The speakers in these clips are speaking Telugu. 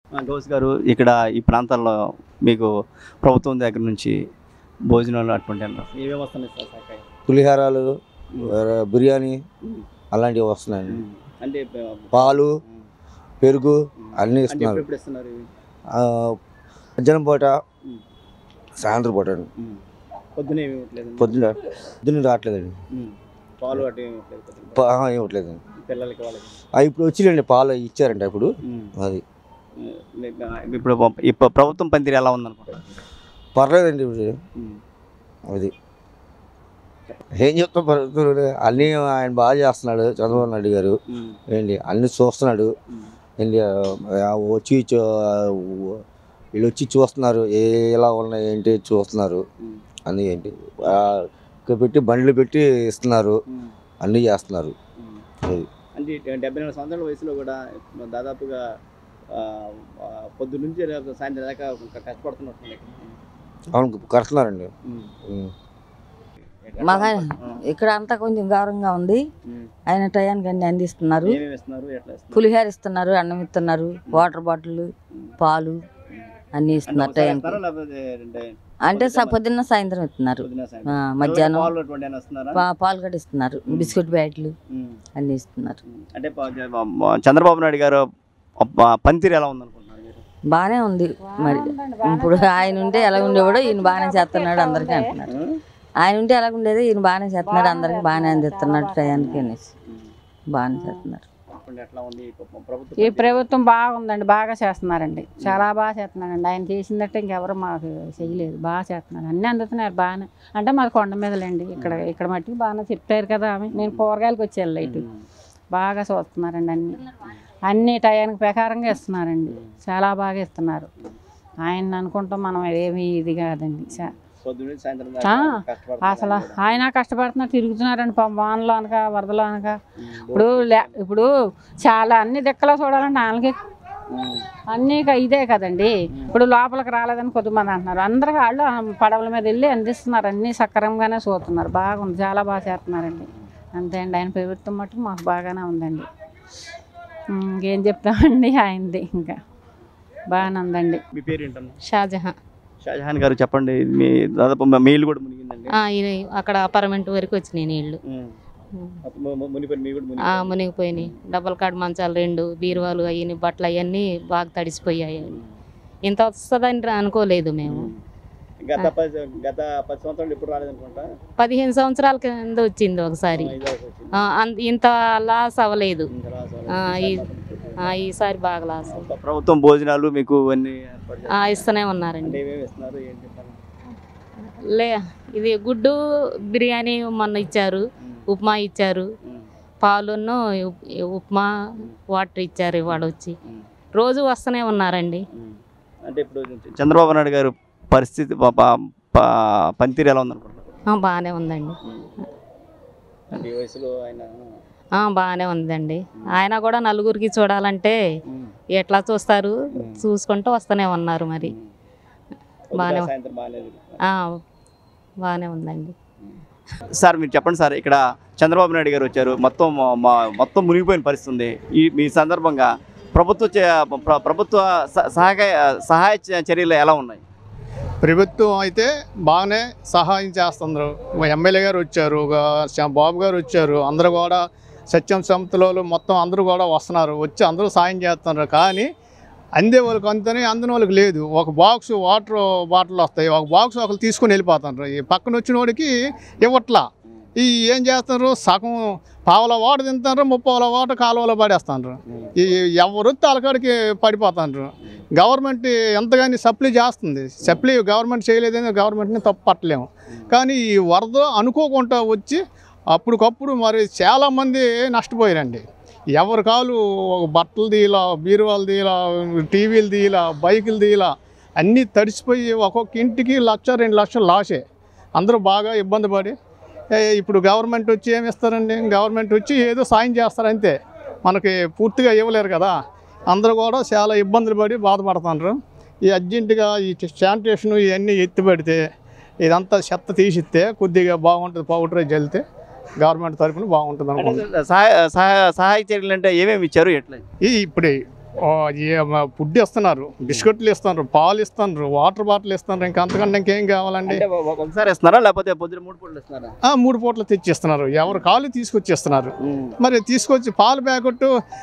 ఆ, గౌస్ గారు ఇక్కడ ఈ ప్రాంతాల్లో మీకు ప్రభుత్వం దగ్గర నుంచి భోజనాలు అటువంటి అన్నారు ఏమేమి వస్తున్నాయి సార్ శాఖ పులిహారాలు బిర్యానీ అలాంటివి వస్తున్నాయండి ఉమ్. అంటే ఆ, పాలు ఉమ్. పెరుగు ఉమ్. అన్నీ అంటే ఇస్తున్నారు ఎప్పుడు ఇస్తున్నారు ఇవి? ఆ, మధ్యాహ్నం పూట ఉమ్. సాయంత్రం పూట అండి ఉమ్. పొద్దున ఏమి ఇవ్వట్లేదు పొద్దున పొద్దున్న రావట్లేదండి ఉమ్. పాలు అటు ఏమి ఇవ్వట్లేదు పొద్దున్న. పా- ఆ, ఇవ్వట్లేదండి పిల్లలకి వాళ్ళకి ఆ, ఇప్పుడు వచ్చిందండి పాలు ఇచ్చారంట ఇప్పుడు ఉమ్. అది మీకు, ఆ, ఇప్పుడు ఇప్పుడు ప్రభుత్వం పనితీరు ఎలా ఉందనుకుంటారు పర్లేదండి ఇప్పుడు ఉమ్. అది ఏం చెప్తాం ప్రభుత్వం అన్నీ ఆయన బాగా చేస్తున్నాడు చంద్రబాబు నాయుడు గారు ఉమ్. ఏంటి అన్ని చూస్తున్నాడు ఉమ్. ఏంటి ఆ, వచ్చి చూ- వీళ్ళు వచ్చి చూస్తున్నారు ఏ ఎలా ఉన్నాయి ఏంటి చూస్తున్నారు ఉమ్. అన్నీ ఏంటి ఆ, ఇక్కడ పెట్టి బండ్లు పెట్టి ఇస్తున్నారు ఉమ్. అన్నీ చేస్తున్నారు ఉమ్. అది. అంటే ఈ డెబ్బై నాలుగు సంవత్సరాల వయసులో కూడా దాదాపుగా ఆ, ఆ, పొద్దు నుంచి రేపు సాయంత్రం దాకా కష్టపడుతున్నట్టు అవును కడుతున్నారండి ఉం. మాకు ఇక్కడ అంతా కొంచెం గౌరవంగా ఉంది ఆయన టయానికి అన్ని అందిస్తున్నారు ఏమేమి ఇస్తున్నారు ఎట్లా ఇస్తున్నారు పులిహోర ఇస్తున్నారు అన్నం ఇస్తున్నారు వాటర్ బాటిల్ పాలు అన్ని ఇస్తున్నారు అంటే ఒకసారి టయానికి ఇస్తారా లేకపోతే అంటే అంటే స- పొద్దున్న సాయంత్రం ఇస్తున్నారు పొద్దున ఆ, సాయంత్రం? మధ్యాహ్నం పాలు అటువంటి ఏమైనా ఇస్తున్నారా పా- పాలు కూడా ఇస్తున్నారు బిస్కెట్ బ్యాట్లు ఉమ్. అన్ని ఇస్తున్నారు ఉమ్. అంటే ప- జ- మ- చంద్రబాబు నాయుడు గారు ప- పనితీరు ఎలా ఉందనుకుంటున్నారు మీరు బాగానే ఉంది మరి ఇప్పుడు ఆయన ఉంటే ఎలా ఉండేవాడో ఈయన బాగానే చేస్తున్నాడు అందరికీ అంటున్నారు ఉమ్. ఆయన ఉంటే ఎలా ఉండేది ఈయన బాగానే చేస్తున్నాడు అందరికి బాగానే అందిస్తున్నాడు టయానికి అనేసి ఉమ్. బాగానే చేస్తున్నారు చెప్పండి ఎట్లా ఉంది ఈ ప్ర- ప్రభుత్వం ఈ ప్రభుత్వం బాగుందండి బాగా చేస్తున్నారండి చాలా బాగా చేస్తున్నారండి ఆయన చేసిందట్టే ఇంకెవరు మాకు చేయలేదు బాగా చేస్తున్నారు అన్నీ అందుతున్నారు బాగానే అంటే మాది కొండ మీదలేండి ఇక్కడ ఇక్కడ మట్టికి బాగానే చెప్తారు కదా ఆమె నేను కూరగాయలకు వచ్చాను లైట్ ఉమ్. బాగా చూస్తున్నారండి అన్ని అన్ని టయానికి ప్రకారంగా ఇస్తున్నారండి చాలా బాగా ఇస్తున్నారు ఆయన అనుకుంటాం మనం ఏమీ ఇది కాదండి చా- పొద్దు నుంచి సాయంత్రం ఆ, దాకా కష్టపడుతున్నారు అసలు కూడా. ఆయన కష్టపడుతున్నారు తిరుగుతున్నారండి పాపం వానలో అనక వరదలో అనక ఉమ్. ఇప్పుడు లే- ఇప్పుడు చాలా అన్ని దిక్కలో చూడాలంటే వాళ్ళకి ఉమ్. అన్నీ ఇక ఇదే కదండి ఇప్పుడు లోపలికి రాలేదని కొద్దిమంది అంటున్నారు అందరు వాళ్ళు ఆ పడవల మీద వెళ్ళి అందిస్తున్నారు అన్నీ సక్రమంగానే చూస్తున్నారు బాగుంది చాలా బాగా చేస్తున్నారండి అంతే అండి ఆయన ప్రభుత్వం మటుకు మాకు బాగానే ఉందండి ఉమ్, ఇంకేం చెప్తామండి ఆయనది ఇంకా బాగానే ఉందండి మీ పేరు ఏంటమ్మా షాజహాన్ షాజహాన్ గారు చెప్పండి మీ దాదాపు మా- మీ ఇల్లు కూడా మునిగిందండి ఆ, ఇది అక్కడ అపార్ట్మెంట్ వరకు వచ్చినాయి నీళ్ళు ఉమ్. ము- ము- మునిపోయి మీ కూడా మునిగి ఆ, మునిగిపోయినాయి డబల్ కార్డ్ మంచాలు రెండు బీరువాలు అయ్యి బట్టలు అవన్నీ బాగా తడిసిపోయాయి ఇంత వస్తుందని రా- అనుకోలేదు మేము గత పది గత పది సంవత్సరాలు ఎప్పుడు రాలేదనుకుంటా పదిహేను సంవత్సరాల కింద వచ్చింది ఒకసారి ఇదే వచ్చింది. ఆ, అంత- ఇంత లాస్ అవ్వలేదు ఇంకా రాసారు. ఆ, ఈ- ఆ, ఈసారి బాగా లాస్ అయ్యింది. ప్రభుత్వం భోజనాలు మీకు అన్ని ఏర్పాటు చేస్తారు. ఆ, ఇస్తూనే అంటే ఉన్నారండి ఏమేమి ఇస్తున్నారు ఏం చెప్పారు లే ఇది గుడ్డు బిర్యానీ మొన్న ఇచ్చారు ఉప్మా ఇచ్చారు పాలును ఉప్- ఉప్మా వాటర్ ఇచ్చారు ఇవాళ వచ్చి రోజు వస్తూనే ఉన్నారండి అంటే ఇప్పుడు చంద్రబాబు నాయుడు గారు పరిస్థితి ప- ప- ప- పనితీరు ఎలా ఉందనుకుంటున్నారు ఆ, బాగానే ఉందండి అంటే ఈ వయసులో ఆయన ఆ, బాగానే ఉందండి ఆయన కూడా నలుగురికి చూడాలంటే ఎట్లా చూస్తారు చూసుకుంటూ వస్తూనే ఉన్నారు మరి బాగానే ఉం- సాయంత్రం బాగాలేదు ఆ, బాగానే ఉందండి సార్ మీరు చెప్పండి సార్ ఇక్కడ చంద్రబాబు నాయుడు గారు వచ్చారు మొత్తం మా- మా- మొత్తం మునిగిపోయిన పరిస్థితి ఉంది ఈ మీ సందర్భంగా ప్రభుత్వ చే- ప్ర- ప్రభుత్వ స- సహాయ సహాయ చ- చర్యలు ఎలా ఉన్నాయి ప్రభుత్వం అయితే బాగానే సహాయం చేస్తున్నారు మా ఎమ్మెల్యే గారు వచ్చారు ఒక శ- బాబు గారు వచ్చారు అందరూ కూడా సత్యం సంస్థలు మొత్తం అందరూ కూడా వస్తున్నారు వచ్చి అందరూ సాయం చేస్తున్నారు కానీ అందే వాళ్ళకి అంతనే అందని వాళ్ళకి లేదు ఒక బాక్స్ వాటర్ బాటిల్ వస్తాయి ఒక బాక్స్ ఒకరు తీసుకొని వెళ్ళిపోతున్నారు ఈ పక్కన వచ్చిన వాడికి ఇవ్వట్లా ఈ ఏం చేస్తున్నారు సగం పావుల వాటర్ తింటున్నారు ముప్పావుల వాటర్ కాలువలో పడేస్తున్నారు ఈ ఎవరు తలకాడికి పడిపోతున్నారు గవర్నమెంట్ ఎంతగాని సప్లై చేస్తుంది సప్లై గవర్నమెంట్ చేయలేదని గవర్నమెంట్ని తప్పు పట్టలేము కానీ ఈ వరద అనుకోకుండా వచ్చి అప్పటికప్పుడు మరి చాలామంది నష్టపోయారండి ఎవరి కాలు ఒక బట్టలు తీయలా బీరువాలు తీయలా టీవీలు తీయలా బైకులు తీయలా అన్నీ తడిసిపోయి ఒక్కొక్క ఇంటికి లక్ష రెండు లక్షలు లాసే అందరూ బాగా ఇబ్బంది పడి ఏ, ఇప్పుడు గవర్నమెంట్ వచ్చి ఏమి ఇస్తారండి గవర్నమెంట్ వచ్చి ఏదో సాయం చేస్తారు అంతే మనకి పూర్తిగా ఇవ్వలేరు కదా అందరూ కూడా చాలా ఇబ్బందులు పడి బాధపడుతున్నారు ఈ అర్జెంటుగా ఈ శానిటేషన్ ఇవన్నీ ఎత్తి పెడితే ఇదంతా చెత్త తీసిస్తే కొద్దిగా బాగుంటుంది పౌడర్ జల్లితే గవర్నమెంట్ తరఫున బాగుంటుంది అనుకుంటున్నాను అంటే సహాయ సహాయ సహాయ చర్యలు అంటే ఏమేమి ఇచ్చారు ఎట్లా ఈ ఇప్పుడు ఓ, ఏ మ- ఫుడ్ ఇస్తున్నారు బిస్కెట్లు ఇస్తున్నారు పాలు ఇస్తున్నారు వాటర్ బాటిల్ ఇస్తున్నారు ఇంకా అంతకంటే ఇంకేం కావాలండి అంటే ఒక- ఒకసారి ఇస్తున్నారా లేకపోతే పొద్దున మూడు పూటలు ఇస్తున్నారా ఆ, మూడు పూటలు తెచ్చిస్తున్నారు ఎవరు కాళ్ళు తీసుకొచ్చి ఇస్తున్నారు మరి తీసుకొచ్చి పాల ప్యాకెట్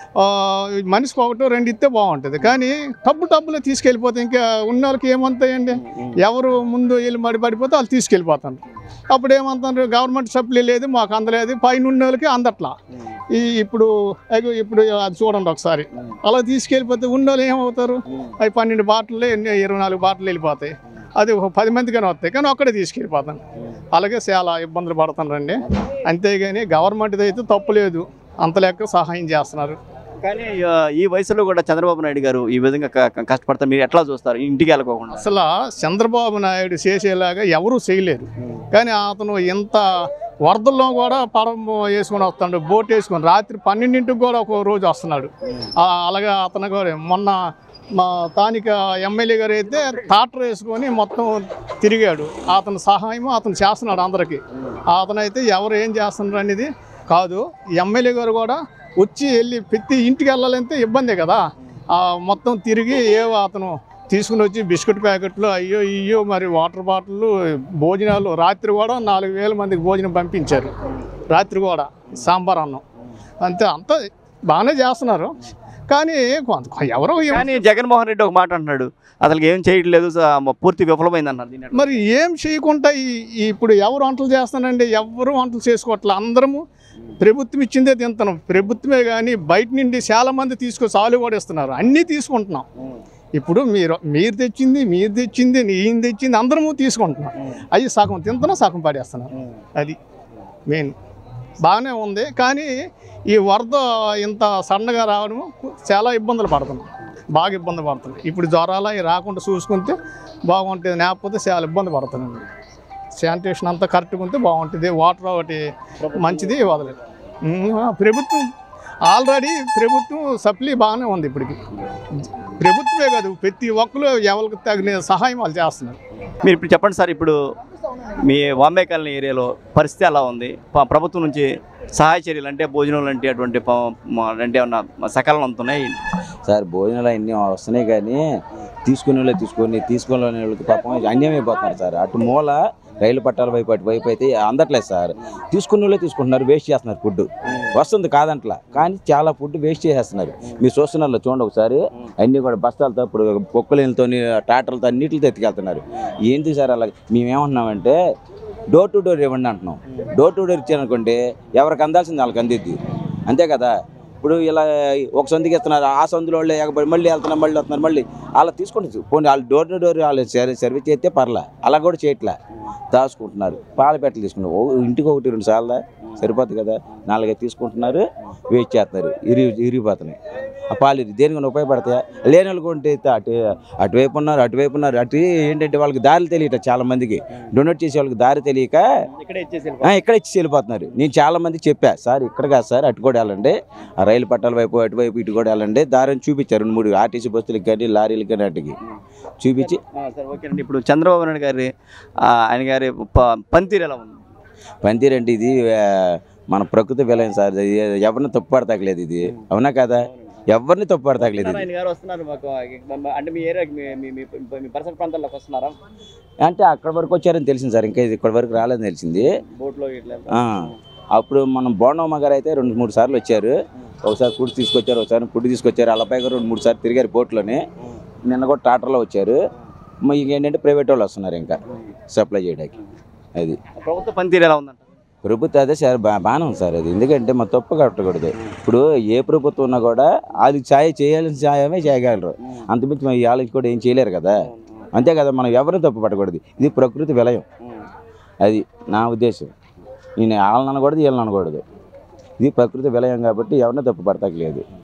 మనిషికి ఒకటో రెండు ఇస్తే బాగుంటుంది కానీ టబ్బు టబ్బులో తీసుకెళ్ళిపోతే ఇంకా ఉన్న వాళ్ళకి ఏమంతాయండి ఎవరు ముందు వెళ్ళి మడి పడిపోతే వాళ్ళు తీసుకెళ్ళిపోతారు అప్పుడు ఏమంటారు గవర్నమెంట్ సప్లై లేదు మాకు అందలేదు పైన ఉన్న వాళ్ళకి అందట్లా ఈ ఇప్పుడు అయ్యో ఇప్పుడు అది చూడండి ఒకసారి అలా తీసుకెళ్ళిపోతే ఉన్న వాళ్ళు ఏమవుతారు అవి పన్నెండు బాటిల్ ఎన్ని ఇరవై నాలుగు బాటిల్ వెళ్ళిపోతాయి అది ఒక పది మందికైనా వస్తాయి కానీ ఒక్కడే తీసుకెళ్ళిపోతాను అలాగే చాలా ఇబ్బందులు పడుతున్నారండి అంతేగాని గవర్నమెంట్ అయితే తప్పు లేదు అంత లెక్క సహాయం చేస్తున్నారు కానీ ఆ, ఈ వయసులో కూడా చంద్రబాబు నాయుడు గారు ఈ విధంగా క- క- కష్టపడతారు మీరు ఎట్లా చూస్తారు ఇంటికి వెళ్ళకోకుండా అసలు చంద్రబాబు నాయుడు చేసేలాగా ఎవరూ చేయలేరు కానీ అతను ఎంత వరదల్లో కూడా పడం వేసుకొని వస్తాడు బోట్ వేసుకొని రాత్రి పన్నెండింటికి కూడా ఒక రోజు వస్తున్నాడు ఆ, అలాగే అతను కూడా మొన్న మా స్థానిక ఎమ్మెల్యే గారు అయితే టాటర్ వేసుకొని మొత్తం తిరిగాడు అతని సహాయం అతను చేస్తున్నాడు అందరికీ అతను అయితే ఎవరు ఏం చేస్తున్నారు అనేది కాదు ఎమ్మెల్యే గారు కూడా వచ్చి వెళ్ళి ప్రతి ఇంటికి వెళ్ళాలంటే ఇబ్బందే కదా ఆ మొత్తం తిరిగి ఏవో అతను తీసుకుని వచ్చి బిస్కెట్ ప్యాకెట్లు అయ్యో ఇయ్యో మరి వాటర్ బాటిల్ భోజనాలు రాత్రి కూడా నాలుగు వేల మందికి భోజనం పంపించారు రాత్రి కూడా సాంబార్ అన్నం అంతే అంతా బాగానే చేస్తున్నారు కానీ కొంత ఎవరో ఏం- కానీ జగన్మోహన్ రెడ్డి ఒక మాట అంటున్నాడు అసలు ఏం చేయట్లేదు స- పూర్తి విఫలమైంది అన్నారు దీన్ని ఎట్లా- మరి ఏం చేయకుండా ఈ ఈ ఇప్పుడు ఎవరు వంటలు చేస్తానండి ఎవరు వంటలు చేసుకోవట్లే అందరము ప్రభుత్వం ఇచ్చిందే తింటున్నాం ప్రభుత్వమే కానీ బయట నుండి చాలా మంది తీసుకొని సాలు కూడా ఇస్తున్నారు అన్నీ తీసుకుంటున్నాం ఇప్పుడు మీరు మీరు తెచ్చింది మీరు తెచ్చింది నేను తెచ్చింది అందరము తీసుకుంటున్నాం అవి సగం తింటున్నాం సగం పడేస్తున్నాం అది మెయిన్ బాగానే ఉంది కానీ ఈ వరద ఇంత సన్నగా రావడం చాలా ఇబ్బందులు పడుతున్నాం బాగా ఇబ్బంది పడుతున్నాం ఇప్పుడు జ్వరాలు అవి రాకుండా చూసుకుంటే బాగుంటుంది లేకపోతే చాలా ఇబ్బంది పడుతున్నాం శానిటేషన్ అంతా కరెక్ట్గా ఉంటే బాగుంటుంది వాటర్ ఒకటి మంచిది వదలేదు ఉమ్, ఆ, ప్రభుత్వం ఆల్రెడీ ప్రభుత్వం సప్లీ బాగానే ఉంది ఇప్పటికి ప్రభుత్వమే కాదు ప్రతి ఒక్కరు ఎవరికి తగిన సహాయం వాళ్ళు చేస్తున్నారు మీరు ఇప్పుడు చెప్పండి సార్ ఇప్పుడు మీ వాంబే కాలనీ ఏరియాలో పరిస్థితి ఎలా ఉంది ప- ప్రభుత్వం నుంచి సహాయ చర్యలు అంటే భోజనం లాంటి అటువంటి ప- మ- అంటే ఏమన్నా సకాలం అందుతున్నాయి సార్ భోజనాలు అన్నీ వస్తున్నాయి కానీ తీసుకునే వాళ్ళే తీసుకొని తీసుకునే వాళ్ళకి పాపం అన్యాయం అయిపోతున్నారు సార్ అటు మూల రైలు పట్టాల వైపు అటు వైపు అయితే అందట్లేదు సార్ తీసుకునే వాళ్ళే తీసుకుంటున్నారు వేస్ట్ చేస్తున్నారు ఫుడ్ వస్తుంది కాదంట్లా కానీ చాలా ఫుడ్ వేస్ట్ చేసేస్తున్నారు మీరు చూస్తున్నారు చూడండి ఒకసారి అన్నీ కూడా బస్తాలతో ఇప్పుడు పొక్కులతో ట్రాక్టర్లతో అన్నిటితో ఎత్తుకెళ్తున్నారు ఏంటి సార్ అలా మేమేమంటున్నామంటే డోర్ టు డోర్ ఇవ్వండి అంటున్నాం డోర్ టు డోర్ ఇచ్చారనుకోండి ఎవరికి అందాల్సింది వాళ్ళకి అందిద్ది అంతే కదా ఇప్పుడు ఇలా ఒక సందికి ఇస్తున్నారు ఆ సందులో వాళ్ళు ఎగబడి మళ్ళీ వెళ్తున్నారు మళ్ళీ వస్తున్నారు మళ్ళీ అలా తీసుకుంటుంది పోనీ వాళ్ళు డోర్ టు డోర్ వాళ్ళు సర్వీస్ సర్వీస్ చేస్తే పర్లే అలా కూడా చేయట్లే దాచుకుంటున్నారు పాల పెట్టలు తీసుకుంటారు ఓ ఇంటికి ఒకటి రెండు సార్లు సరిపోతుంది కదా నాలుగైదు తీసుకుంటున్నారు వేస్ట్ చేస్తున్నారు ఇరి ఇరిగిపోతున్నాయి ఆ పాలు ఇరి- దేనికి ఉపయోగపడతాయా లేని వాళ్ళు కొంటే అటు అటువైపు ఉన్నారు అటువైపు ఉన్నారు అటు ఏంటంటే వాళ్ళకి దారి తెలియట చాలా మందికి డొనేట్ చేసే వాళ్ళకి దారి తెలియక ఇక్కడే ఇచ్చేసి ఆ, ఇక్కడ ఇచ్చి వెళ్ళిపోతున్నారు నేను చాలా మంది చెప్పా సార్ ఇక్కడ కాదు సార్ అటు కూడా వెళ్ళండి ఆ రైలు పట్టాల వైపు అటువైపు ఇటు కూడా వెళ్ళండి దారిని చూపించారు రెండు మూడు ఆర్టీసీ బస్సులకు కానీ లారీలకు కానీ అటుకి చూపించి సార్ ఓకేనండి ఇప్పుడు చంద్రబాబు నాయుడు గారి ఆ, ఆయన గారి ప- పనితీరు ఎలా ఉంది పందిరంటే ఇది ఆ, మన ప్రకృతి విలయం సార్ ఇది ఎవరిని తప్పుపడతాకలేదు ఇది అవునా కదా ఎవరిని తప్పుపడతాకలేదు ఇది ఆయన గారు వస్తున్నారు మాకు అంటే మీ ఏరియాకి మీ మీ మీ- మీ పరిసర ప్రాంతాల్లోకి వస్తున్నారా అంటే అక్కడ వరకు వచ్చారని తెలిసింది సార్ ఇంకా ఇది ఇక్కడ వరకు రాలేదని తెలిసింది బోట్లో ఇట్లా ఆ, అప్పుడు మనం బోండమ్మ గారు అయితే రెండు మూడు సార్లు వచ్చారు ఒకసారి ఫుడ్ తీసుకొచ్చారు ఒకసారి ఫుడ్ తీసుకొచ్చారు అల్లపై గారు రెండు మూడు సార్లు తిరిగారు బోట్లోనే నిన్న కూడా టాటర్లో వచ్చారు మరి ఇంకేంటంటే ప్రైవేట్ వాళ్ళు వస్తున్నారు ఇంకా సప్లై చేయడానికి అది ప్రభుత్వ పనితీరు ఎలా ఉందంట ప్రభుత్వం అదే సార్ బా బాగానే ఉంది సార్ అది ఎందుకంటే మా తప్పు కట్టకూడదు ఇప్పుడు ఏ ప్రభుత్వం ఉన్నా కూడా వాళ్ళకి సాయం చేయాల్సిన సాయమే చేయగలరు అంతమించి మరి వాళ్ళకి కూడా ఏం చేయలేరు కదా అంతే కదా మనం ఎవరిని తప్పు పట్టకూడదు ఇది ప్రకృతి విలయం అది నా ఉద్దేశం నేను వాళ్ళని అనకూడదు వీళ్ళని అనకూడదు ఇది ప్రకృతి విలయం కాబట్టి ఎవరిని తప్పు పడతాక లేదు